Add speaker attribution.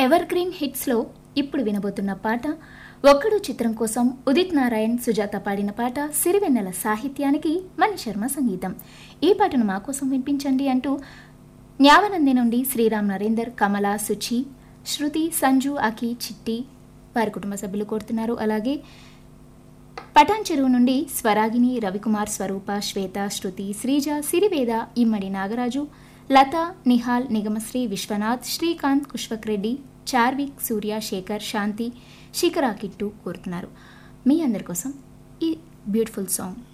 Speaker 1: ever green హిట్స్లో ఇప్పుడు వినబోతున్న పాట ఒక్కడు చిత్రం కోసం ఉదిత్ నారాయణ్ సుజాత పాడిన పాట సిరివెన్నెల సాహిత్యానికి మణి శర్మ సంగీతం ఈ పాటను మా కోసం వినిపించండి అంటూ న్యావనంది నుండి శ్రీరామ్ నరేందర్ కమల సుచి శృతి సంజు అకి చిట్టి వారి కుటుంబ సభ్యులు కోరుతున్నారు అలాగే పటాన్ చెరువు నుండి స్వరాగిని రవికుమార్ స్వరూప శ్వేత శృతి శ్రీజ సిరివేద ఇమ్మడి నాగరాజు లత నిహాల్ నిగమశ్రీ విశ్వనాథ్ శ్రీకాంత్ కుష్వక్ రెడ్డి చార్విక్ సూర్య శేఖర్ శాంతి శిఖరా కిట్టు కోరుతున్నారు మీ అందరి కోసం ఈ బ్యూటిఫుల్ సాంగ్